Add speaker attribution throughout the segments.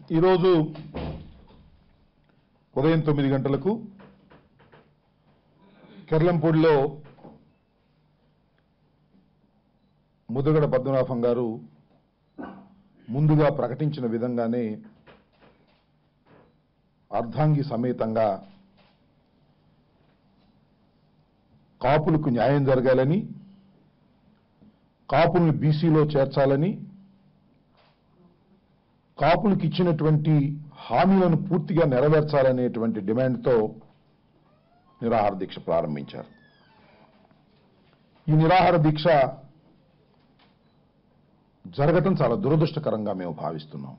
Speaker 1: ఈరోజు ఉదయం తొమ్మిది గంటలకు కెర్లంపూడిలో ముదుగడ పద్మనాభం గారు ముందుగా ప్రకటించిన విధంగానే అర్ధాంగి సమేతంగా కాపులకు న్యాయం జరగాలని కాపుల్ని బీసీలో చేర్చాలని కాపులకు ఇచ్చినటువంటి హామీలను పూర్తిగా నెరవేర్చాలనేటువంటి డిమాండ్తో నిరాహార దీక్ష ప్రారంభించారు ఈ నిరాహార దీక్ష జరగటం చాలా దురదృష్టకరంగా మేము భావిస్తున్నాం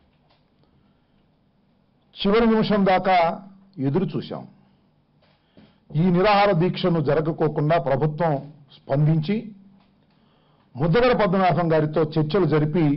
Speaker 1: చివరి నిమిషం దాకా ఎదురు చూశాం ఈ నిరాహార దీక్షను జరగకోకుండా ప్రభుత్వం స్పందించి ముద్దగడ పద్మనాభం గారితో చర్చలు జరిపి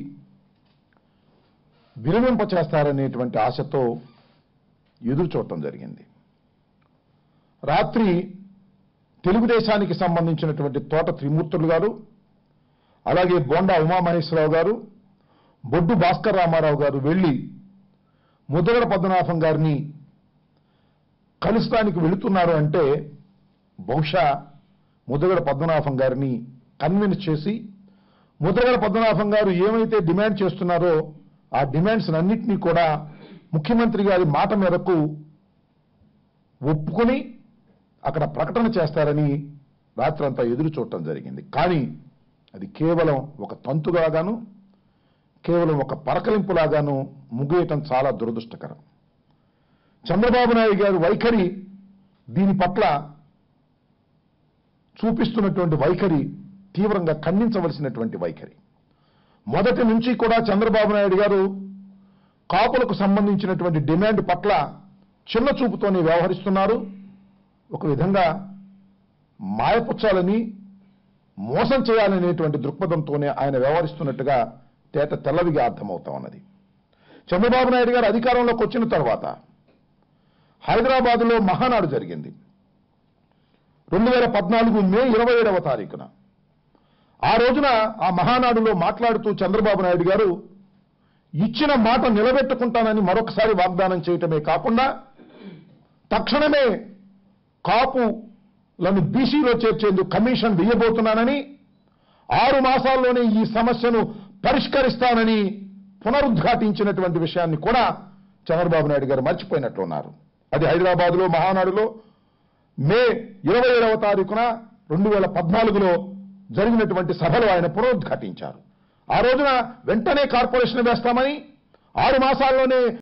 Speaker 1: విరమింప చేస్తారనేటువంటి ఆశతో ఎదురు చూడటం జరిగింది రాత్రి తెలుగుదేశానికి సంబంధించినటువంటి తోట త్రిమూర్తులు గారు అలాగే బోండా ఉమామహేశ్వరరావు గారు బొడ్డు భాస్కర్ రామారావు గారు వెళ్లి ముద్దగడ పద్మనాభం గారిని కలుస్తానికి వెళుతున్నారు అంటే బహుశా ముద్దగడ పద్మనాభం గారిని కన్విన్స్ చేసి ముద్దగడ పద్మనాభం గారు ఏమైతే డిమాండ్ చేస్తున్నారో ఆ డిమాండ్స్ అన్నింటినీ కూడా ముఖ్యమంత్రి గారి మాట మేరకు ఒప్పుకొని అక్కడ ప్రకటన చేస్తారని రాత్రంతా ఎదురు చూడటం జరిగింది కానీ అది కేవలం ఒక తంతులాగాను కేవలం ఒక పరకలింపులాగాను ముగియటం చాలా దురదృష్టకరం చంద్రబాబు నాయుడు గారి వైఖరి దీని పట్ల చూపిస్తున్నటువంటి వైఖరి తీవ్రంగా ఖండించవలసినటువంటి వైఖరి మొదటి నుంచి కూడా చంద్రబాబు నాయుడు గారు కాపులకు సంబంధించినటువంటి డిమాండ్ పట్ల చిన్న చూపుతోనే వ్యవహరిస్తున్నారు ఒక విధంగా మాయపుచ్చాలని మోసం చేయాలనేటువంటి దృక్పథంతోనే ఆయన వ్యవహరిస్తున్నట్టుగా తేట తెల్లవిగా అర్థమవుతా ఉన్నది చంద్రబాబు నాయుడు గారు అధికారంలోకి వచ్చిన తర్వాత హైదరాబాదులో మహానాడు జరిగింది రెండు వేల పద్నాలుగు మే ఇరవై ఏడవ తారీఖున ఆ రోజున ఆ మహానాడులో మాట్లాడుతూ చంద్రబాబు నాయుడు గారు ఇచ్చిన మాట నిలబెట్టుకుంటానని మరొకసారి వాగ్దానం చేయటమే కాకుండా తక్షణమే కాపులను బీసీలో చేర్చేందుకు కమిషన్ వేయబోతున్నానని ఆరు మాసాల్లోనే ఈ సమస్యను పరిష్కరిస్తానని పునరుద్ఘాటించినటువంటి విషయాన్ని కూడా చంద్రబాబు నాయుడు గారు మర్చిపోయినట్లున్నారు అది హైదరాబాద్లో మహానాడులో మే ఇరవై ఏడవ తారీఖున రెండు వేల పద్నాలుగులో జరిగినటువంటి సభలో ఆయన పునరుద్ఘాటించారు ఆ రోజున వెంటనే కార్పొరేషన్ వేస్తామని ఆరు మాసాల్లోనే